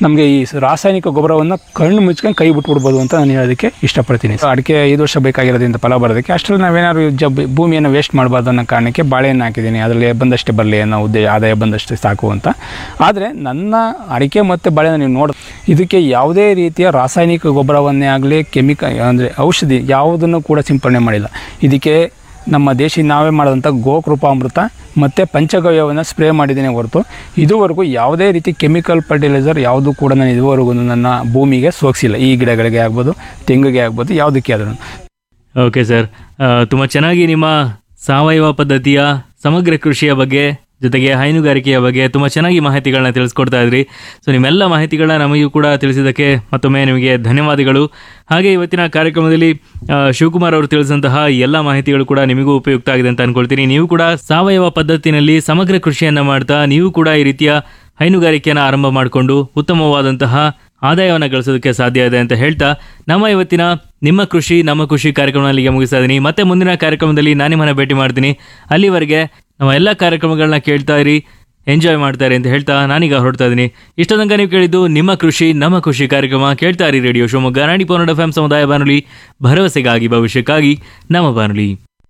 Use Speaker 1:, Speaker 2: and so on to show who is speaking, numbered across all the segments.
Speaker 1: ನಮಗೆ ಈ ರಾಸಾಯನಿಕ ಗೊಬ್ಬರವನ್ನು ಕಣ್ಣು ಮುಚ್ಕೊಂಡು ಕೈ ಬಿಟ್ಬಿಡ್ಬೋದು ಅಂತ ನಾನು ಹೇಳೋದಕ್ಕೆ ಇಷ್ಟಪಡ್ತೀನಿ ಸೊ ಅಡಿಕೆ ಐದು ವರ್ಷ ಬೇಕಾಗಿರೋದ್ರಿಂದ ಫಲ ಬರೋದಕ್ಕೆ ಅಷ್ಟರಲ್ಲಿ ನಾವೇನಾದ್ರು ಜಬ್ ಭೂಮಿಯನ್ನು ವೇಸ್ಟ್ ಮಾಡಬಾರ್ದು ಅನ್ನೋ ಕಾರಣಕ್ಕೆ ಬಾಳೆಹಣ್ಣು ಹಾಕಿದ್ದೀನಿ ಅದರಲ್ಲಿ ಬಂದಷ್ಟೇ ಬರಲಿ ಅನ್ನೋ ಉದ್ದೇಶ ಆದಾಯ ಬಂದಷ್ಟೇ ಸಾಕು ಅಂತ ಆದರೆ ನನ್ನ ಅಡಿಕೆ ಮತ್ತು ಬಾಳೆಹಣ್ಣು ನೀವು ನೋಡ ಇದಕ್ಕೆ ಯಾವುದೇ ರೀತಿಯ ರಾಸಾಯನಿಕ ಗೊಬ್ಬರವನ್ನೇ ಆಗಲಿ ಕೆಮಿಕಲ್ ಅಂದರೆ ಔಷಧಿ ಯಾವುದನ್ನು ಕೂಡ ಸಿಂಪಡಣೆ ಮಾಡಿಲ್ಲ ಇದಕ್ಕೆ ನಮ್ಮ ದೇಶಿ ನಾವೇ ಮಾಡಿದಂಥ ಗೋಕೃಪಾಮೃತ ಮತ್ತು ಪಂಚಗವ್ಯವನ್ನು ಸ್ಪ್ರೇ ಮಾಡಿದ್ದೇನೆ ಹೊರತು ಇದುವರೆಗೂ ಯಾವುದೇ ರೀತಿ ಕೆಮಿಕಲ್ ಫರ್ಟಿಲೈಸರ್ ಯಾವುದು ಕೂಡ ನಾನು ಇದುವರೆಗೂ ನನ್ನ ಭೂಮಿಗೆ ಸೋಗಿಸಿಲ್ಲ ಈ ಗಿಡಗಳಿಗೆ ಆಗ್ಬೋದು ತೆಂಗಿಗೆ ಆಗ್ಬೋದು ಯಾವುದಕ್ಕೆ ಆದ್ರೂ
Speaker 2: ಓಕೆ ಸರ್ ತುಂಬ ಚೆನ್ನಾಗಿ ನಿಮ್ಮ ಸಾವಯವ ಪದ್ಧತಿಯ ಸಮಗ್ರ ಕೃಷಿಯ ಬಗ್ಗೆ ಜೊತೆಗೆ ಹೈನುಗಾರಿಕೆಯ ಬಗ್ಗೆ ತುಂಬ ಚೆನ್ನಾಗಿ ಮಾಹಿತಿಗಳನ್ನ ತಿಳಿಸ್ಕೊಡ್ತಾ ಇದ್ರಿ ಸೊ ನಿಮ್ಮೆಲ್ಲ ಮಾಹಿತಿಗಳನ್ನ ನಮಗೂ ಕೂಡ ತಿಳಿಸಿದ್ದಕ್ಕೆ ಮತ್ತೊಮ್ಮೆ ನಿಮಗೆ ಧನ್ಯವಾದಗಳು ಹಾಗೆ ಇವತ್ತಿನ ಕಾರ್ಯಕ್ರಮದಲ್ಲಿ ಆ, ಶಿವಕುಮಾರ್ ಅವರು ತಿಳಿಸಿದಂತಹ ಎಲ್ಲ ಮಾಹಿತಿಗಳು ಕೂಡ ನಿಮಗೂ ಉಪಯುಕ್ತ ಆಗಿದೆ ಅಂತ ಅನ್ಕೊಳ್ತೀನಿ ನೀವು ಕೂಡ ಸಾವಯವ ಪದ್ಧತಿನಲ್ಲಿ ಸಮಗ್ರ ಕೃಷಿಯನ್ನ ಮಾಡ್ತಾ ನೀವು ಕೂಡ ಈ ರೀತಿಯ ಹೈನುಗಾರಿಕೆಯನ್ನು ಆರಂಭ ಮಾಡಿಕೊಂಡು ಉತ್ತಮವಾದಂತಹ ಆದಾಯವನ್ನು ಗಳಿಸೋದಕ್ಕೆ ಸಾಧ್ಯ ಇದೆ ಅಂತ ಹೇಳ್ತಾ ನಮ್ಮ ಇವತ್ತಿನ ನಿಮ್ಮ ಕೃಷಿ ನಮ್ಮ ಕೃಷಿ ಕಾರ್ಯಕ್ರಮ ಇಲ್ಲಿಗೆ ಮುಗಿಸ್ತಾ ಇದ್ದೀನಿ ಮತ್ತೆ ಮುಂದಿನ ಕಾರ್ಯಕ್ರಮದಲ್ಲಿ ನಾನು ನಿಮ್ಮನ್ನ ಭೇಟಿ ಮಾಡ್ತೀನಿ ಅಲ್ಲಿವರೆಗೆ ನಮ್ಮ ಎಲ್ಲ ಕಾರ್ಯಕ್ರಮಗಳನ್ನ ಕೇಳ್ತಾ ಇರಿ ಎಂಜಾಯ್ ಮಾಡ್ತಾ ಇರಿ ಅಂತ ಹೇಳ್ತಾ ನಾನೀಗ ಹೊರಡ್ತಾ ಇದ್ದೀನಿ ಇಷ್ಟ ತನಕ ನೀವು ಕೇಳಿದ್ದು ನಿಮ್ಮ ಕೃಷಿ ನಮ್ಮ ಕೃಷಿ ಕಾರ್ಯಕ್ರಮ ಕೇಳ್ತಾ ಇರಿ ರೇಡಿಯೋ ಶಿವಮೊಗ್ಗ ನಾಡಿ ಪೋನಡ್ ಎಫ್ ಸಮುದಾಯ ಬಾನುಲಿ ಭರವಸೆಗಾಗಿ ಭವಿಷ್ಯಕ್ಕಾಗಿ ನಮ್ಮ ಬಾನುಲಿ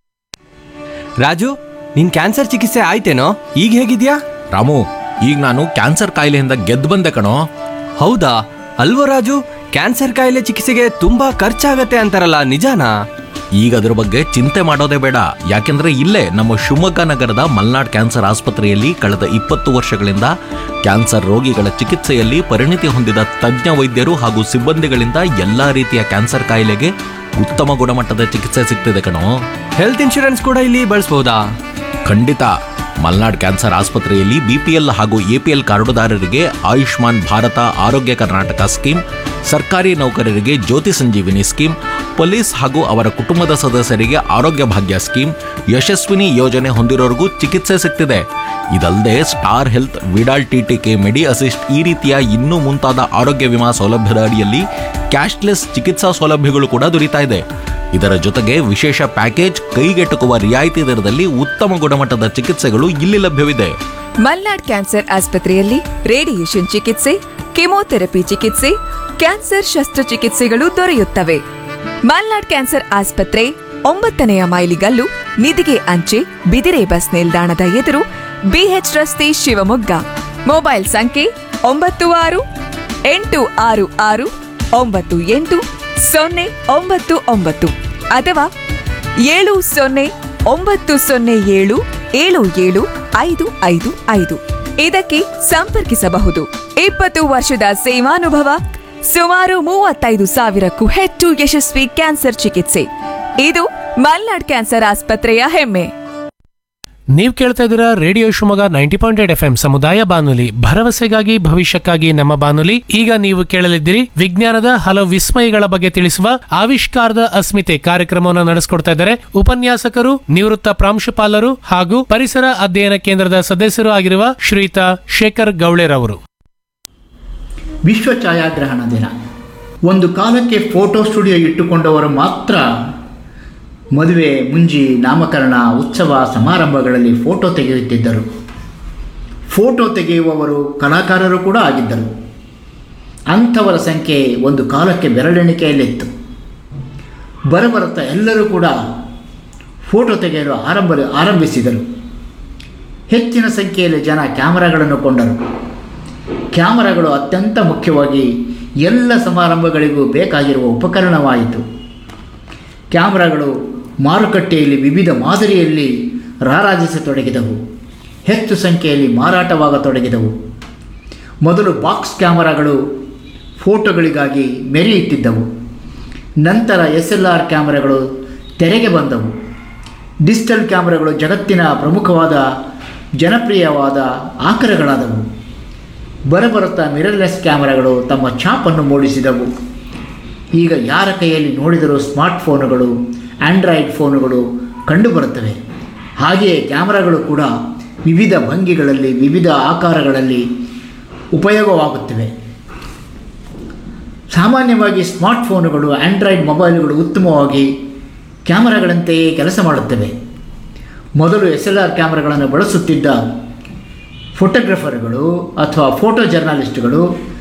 Speaker 3: ರಾಜು ನಿನ್ ಕ್ಯಾನ್ಸರ್ ಚಿಕಿತ್ಸೆ ಆಯ್ತೇನೋ ಈಗ ಹೇಗಿದ್ಯಾ
Speaker 4: ರಾಮು ಈಗ ನಾನು ಕ್ಯಾನ್ಸರ್ ಕಾಯಿಲೆಯಿಂದ ಗೆದ್ದು ಬಂದೆ ಕಣೋ
Speaker 3: ಹೌದಾ ಅಲ್ವೋ ರಾಜು ಕ್ಯಾನ್ಸರ್ ಕಾಯಿಲೆ ಚಿಕಿತ್ಸೆಗೆ ತುಂಬಾ ಖರ್ಚಾಗತ್ತೆ ಅಂತಾರಲ್ಲ ನಿಜಾನಾ
Speaker 4: ಈಗ ಅದ್ರ ಬಗ್ಗೆ ಚಿಂತೆ ಮಾಡೋದೇ ಬೇಡ ಯಾಕೆಂದ್ರೆ ಇಲ್ಲೇ ನಮ್ಮ ಶಿವಮೊಗ್ಗ ನಗರದ ಮಲ್ನಾಡ್ ಕ್ಯಾನ್ಸರ್ ಆಸ್ಪತ್ರೆಯಲ್ಲಿ ಕಳೆದ ಇಪ್ಪತ್ತು ವರ್ಷಗಳಿಂದ ಕ್ಯಾನ್ಸರ್ ರೋಗಿಗಳ ಚಿಕಿತ್ಸೆಯಲ್ಲಿ ಪರಿಣಿತಿ ಹೊಂದಿದ ತಜ್ಞ ವೈದ್ಯರು ಹಾಗೂ ಸಿಬ್ಬಂದಿಗಳಿಂದ ಎಲ್ಲಾ ರೀತಿಯ ಕ್ಯಾನ್ಸರ್ ಕಾಯಿಲೆಗೆ ಉತ್ತಮ ಗುಣಮಟ್ಟದ ಚಿಕಿತ್ಸೆ ಸಿಗ್ತಿದೆ ಕಣೋ
Speaker 3: ಹೆಲ್ತ್ ಇನ್ಶೂರೆನ್ಸ್ ಕೂಡ ಇಲ್ಲಿ ಬಳಸ್ಬೋದಾ
Speaker 4: ಖಂಡಿತ ಮಲ್ನಾಡ್ ಕ್ಯಾನ್ಸರ್ ಆಸ್ಪತ್ರೆಯಲ್ಲಿ ಬಿಪಿಎಲ್ ಹಾಗೂ ಎಪಿಎಲ್ ಕಾರ್ಡುದಾರರಿಗೆ ಆಯುಷ್ಮಾನ್ ಭಾರತ ಆರೋಗ್ಯ ಕರ್ನಾಟಕ ಸ್ಕೀಮ್ ಸರ್ಕಾರಿ ನೌಕರರಿಗೆ ಜ್ಯೋತಿ ಸಂಜೀವಿನಿ ಸ್ಕೀಮ್ ಪೊಲೀಸ್ ಹಾಗೂ ಅವರ ಕುಟುಂಬದ ಸದಸ್ಯರಿಗೆ ಆರೋಗ್ಯ ಭಾಗ್ಯ ಸ್ಕೀಮ್ ಯಶಸ್ವಿನಿ ಯೋಜನೆ ಹೊಂದಿರೋರಿಗೂ ಚಿಕಿತ್ಸೆ ಸಿಗ್ತಿದೆ ಇದಲ್ಲದೆ star health Vidal TTK medi assist ಈ ರೀತಿಯ ಇನ್ನೂ ಮುಂತಾದ ಆರೋಗ್ಯ ವಿಮಾ ಸೌಲಭ್ಯದ ಅಡಿಯಲ್ಲಿ ಕ್ಯಾಶ್ಲೆಸ್ ಚಿಕಿತ್ಸಾ ಸೌಲಭ್ಯಗಳು ಕೂಡ ದೊರೀತಾ ಇದೆ ಇದರ ಜೊತೆಗೆ ವಿಶೇಷ ಪ್ಯಾಕೇಜ್ ಕೈಗೆಟುಕುವ ರಿಯಾಯಿತಿ ದರದಲ್ಲಿ ಉತ್ತಮ ಗುಣಮಟ್ಟದ ಚಿಕಿತ್ಸೆಗಳು ಇಲ್ಲಿ ಲಭ್ಯವಿದೆ
Speaker 5: ಮಲ್ನಾಡ್ ಕ್ಯಾನ್ಸರ್ ಆಸ್ಪತ್ರೆಯಲ್ಲಿ ರೇಡಿಯೇಷನ್ ಚಿಕಿತ್ಸೆ ಕೆಮೊಥೆರಪಿ ಚಿಕಿತ್ಸೆ ಕ್ಯಾನ್ಸರ್ ಶಸ್ತ್ರಚಿಕಿತ್ಸೆಗಳು ದೊರೆಯುತ್ತವೆ ಮಲ್ನಾಡ್ ಕ್ಯಾನ್ಸರ್ ಆಸ್ಪತ್ರೆ ಒಂಬತ್ತನೆಯ ಮೈಲಿಗಲ್ಲು ನಿಧಿಗೆ ಅಂಚೆ ಬಿದಿರೆ ಬಸ್ ನಿಲ್ದಾಣದ ಎದುರು ಬಿಎಚ್ ರಸ್ತೆ ಶಿವಮೊಗ್ಗ ಮೊಬೈಲ್ ಸಂಖ್ಯೆ ಒಂಬತ್ತು ಆರು ಎಂಟು ಆರು ಆರು ಒಂಬತ್ತು ಎಂಟು ಸೊನ್ನೆ ಒಂಬತ್ತು ಒಂಬತ್ತು ಅಥವಾ ಏಳು ಸೊನ್ನೆ ಒಂಬತ್ತು ಸೊನ್ನೆ ಏಳು ಏಳು ಏಳು ಐದು ಐದು ಐದು ಇದಕ್ಕೆ ಸಂಪರ್ಕಿಸಬಹುದು ಇಪ್ಪತ್ತು ವರ್ಷದ ಸೇವಾನುಭವ ಸುಮಾರು ಮೂವತ್ತೈದು ಸಾವಿರಕ್ಕೂ ಹೆಚ್ಚು ಯಶಸ್ವಿ ಕ್ಯಾನ್ಸರ್ ಚಿಕಿತ್ಸೆ ಇದು ಮಲ್ನಾಡ್ ಕ್ಯಾನ್ಸರ್ ಆಸ್ಪತ್ರೆಯ ಹೆಮ್ಮೆ
Speaker 6: ನೀವು ಕೇಳ್ತಾ ಇದ್ದೀರಾ radio Shivamogga ninety point eight F M ಸಮುದಾಯ ಬಾನುಲಿ ಭರವಸೆಗಾಗಿ ಭವಿಷ್ಯಕ್ಕಾಗಿ ನಮ್ಮ ಬಾನುಲಿ ಈಗ ನೀವು ಕೇಳಲಿದ್ದೀರಿ ವಿಜ್ಞಾನದ ಹಲವು ವಿಸ್ಮಯಗಳ ಬಗ್ಗೆ ತಿಳಿಸುವ ಆವಿಷ್ಕಾರದ ಅಸ್ಮಿತೆ ಕಾರ್ಯಕ್ರಮವನ್ನು ನಡೆಸಿಕೊಡ್ತಾ ಇದ್ದಾರೆ ಉಪನ್ಯಾಸಕರು ನಿವೃತ್ತ ಪ್ರಾಂಶುಪಾಲರು ಹಾಗೂ ಪರಿಸರ ಅಧ್ಯಯನ ಕೇಂದ್ರದ ಸದಸ್ಯರು ಆಗಿರುವ ಶ್ರೀಯುತ ಶೇಖರ್ ಗೌಳೆರವರು
Speaker 7: ವಿಶ್ವ ಛಾಯಾಗ್ರಹಣ ದಿನ ಒಂದು ಕಾಲಕ್ಕೆ ಫೋಟೋ ಸ್ಟುಡಿಯೋ ಇಟ್ಟುಕೊಂಡವರು ಮಾತ್ರ ಮದುವೆ ಮುಂಜಿ ನಾಮಕರಣ ಉತ್ಸವ ಸಮಾರಂಭಗಳಲ್ಲಿ ಫೋಟೋ ತೆಗೆಯುತ್ತಿದ್ದರು ಫೋಟೋ ತೆಗೆಯುವವರು ಕಲಾಕಾರರು ಕೂಡ ಆಗಿದ್ದರು ಅಂಥವರ ಸಂಖ್ಯೆ ಒಂದು ಕಾಲಕ್ಕೆ ಬೆರಳೆಣಿಕೆಯಲ್ಲಿತ್ತು ಬರಬರುತ್ತಾ ಎಲ್ಲರೂ ಕೂಡ ಫೋಟೋ ತೆಗೆಯಲು ಆರಂಭ ಆರಂಭಿಸಿದರು ಹೆಚ್ಚಿನ ಸಂಖ್ಯೆಯಲ್ಲಿ ಜನ ಕ್ಯಾಮರಾಗಳನ್ನು ಕೊಂಡರು ಕ್ಯಾಮರಾಗಳು ಅತ್ಯಂತ ಮುಖ್ಯವಾಗಿ ಎಲ್ಲ ಸಮಾರಂಭಗಳಿಗೂ ಬೇಕಾಗಿರುವ ಉಪಕರಣವಾಯಿತು ಕ್ಯಾಮರಾಗಳು ಮಾರುಕಟ್ಟೆಯಲ್ಲಿ ವಿವಿಧ ಮಾದರಿಯಲ್ಲಿ ರಾರಾಜಿಸತೊಡಗಿದವು ಹೆಚ್ಚು ಸಂಖ್ಯೆಯಲ್ಲಿ ಮಾರಾಟವಾಗತೊಡಗಿದವು ಮೊದಲು ಬಾಕ್ಸ್ ಕ್ಯಾಮರಾಗಳು ಫೋಟೋಗಳಿಗಾಗಿ ಮೆರೆಯುತ್ತಿದ್ದವು ನಂತರ ಎಸ್ ಎಲ್ ಆರ್ ಕ್ಯಾಮರಾಗಳು ತೆರೆಗೆ ಬಂದವು ಡಿಜಿಟಲ್ ಕ್ಯಾಮರಾಗಳು ಜಗತ್ತಿನ ಪ್ರಮುಖವಾದ ಜನಪ್ರಿಯವಾದ ಆಕರಗಳಾದವು ಬರಬರುತ್ತಾ ಮಿರರ್ಲೆಸ್ ಕ್ಯಾಮರಾಗಳು ತಮ್ಮ ಛಾಪನ್ನು ಮೂಡಿಸಿದವು ಈಗ ಯಾರ ಕೈಯಲ್ಲಿ ನೋಡಿದರೂ ಸ್ಮಾರ್ಟ್ಫೋನುಗಳು ಆಂಡ್ರಾಯ್ಡ್ ಫೋನುಗಳು ಕಂಡುಬರುತ್ತವೆ ಹಾಗೆಯೇ ಕ್ಯಾಮರಾಗಳು ಕೂಡ ವಿವಿಧ ಭಂಗಿಗಳಲ್ಲಿ ವಿವಿಧ ಆಕಾರಗಳಲ್ಲಿ ಉಪಯೋಗವಾಗುತ್ತಿವೆ ಸಾಮಾನ್ಯವಾಗಿ ಸ್ಮಾರ್ಟ್ಫೋನುಗಳು ಆಂಡ್ರಾಯ್ಡ್ ಮೊಬೈಲ್ಗಳು ಉತ್ತಮವಾಗಿ ಕ್ಯಾಮರಾಗಳಂತೆಯೇ ಕೆಲಸ ಮಾಡುತ್ತವೆ ಮೊದಲು ಎಸ್ ಎಲ್ ಆರ್ ಕ್ಯಾಮರಾಗಳನ್ನು ಬಳಸುತ್ತಿದ್ದ ಫೋಟೋಗ್ರಫರ್ಗಳು ಅಥವಾ ಫೋಟೋ ಜರ್ನಲಿಸ್ಟ್ಗಳು